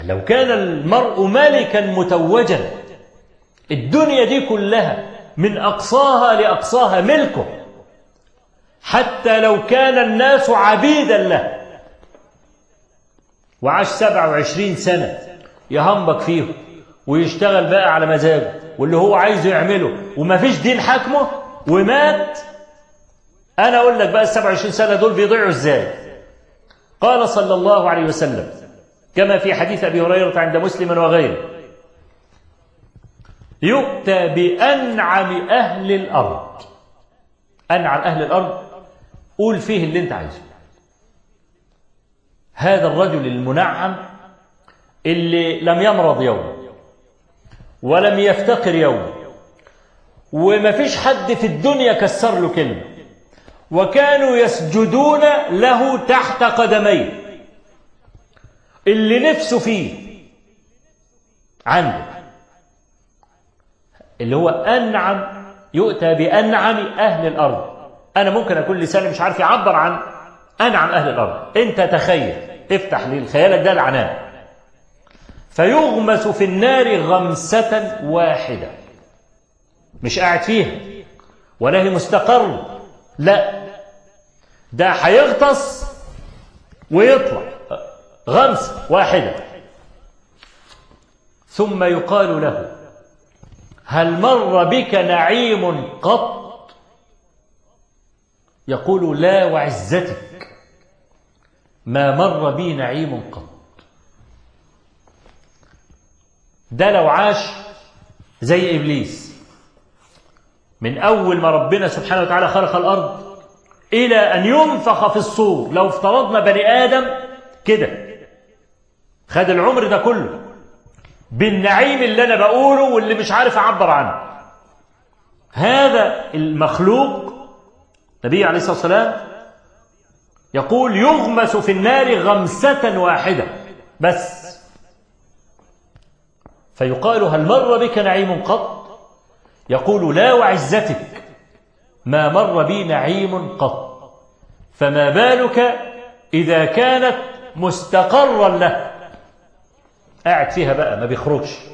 لو كان المرء ملكا متوجا الدنيا دي كلها من أقصاها لأقصاها ملكه حتى لو كان الناس عبيدا له وعاش 27 سنة يهمبك فيهم ويشتغل بقى على مزاجه واللي هو عايزه يعمله ومفيش دين حاكمه ومات أنا أقول لك بقى ال 27 سنة دول بيضيعوا إزاي قال صلى الله عليه وسلم كما في حديث أبي هريرة عند مسلم وغيره يؤتى بأنعم أهل الأرض أنعم أهل الأرض قول فيه اللي أنت عايزه هذا الرجل المنعم اللي لم يمرض يوم ولم يفتقر يوم وما فيش حد في الدنيا كسر له كلمة وكانوا يسجدون له تحت قدميه اللي نفسه فيه عنده اللي هو أنعم يؤتى بأنعم أهل الأرض أنا ممكن أكون لساني مش عارف يعبر عن أنعم أهل الأرض أنت تخيل افتح لي خيالك ده العنان فيغمس في النار غمسة واحدة مش قاعد فيها ولا هي مستقر لا ده هيغطس ويطلع غمسة واحدة ثم يقال له هل مر بك نعيم قط يقول لا وعزتك ما مر بي نعيم قط ده لو عاش زي إبليس من أول ما ربنا سبحانه وتعالى خلق الأرض إلى أن ينفخ في الصور لو افترضنا بني آدم كده خد العمر ده كله بالنعيم اللي أنا بقوله واللي مش عارف أعبر عنه هذا المخلوق النبي عليه الصلاة والسلام يقول يغمس في النار غمسة واحدة بس فيقال هل مر بك نعيم قط يقول لا وعزتك ما مر بي نعيم قط فما بالك إذا كانت مستقرا له قاعد فيها بقى ما بيخرجش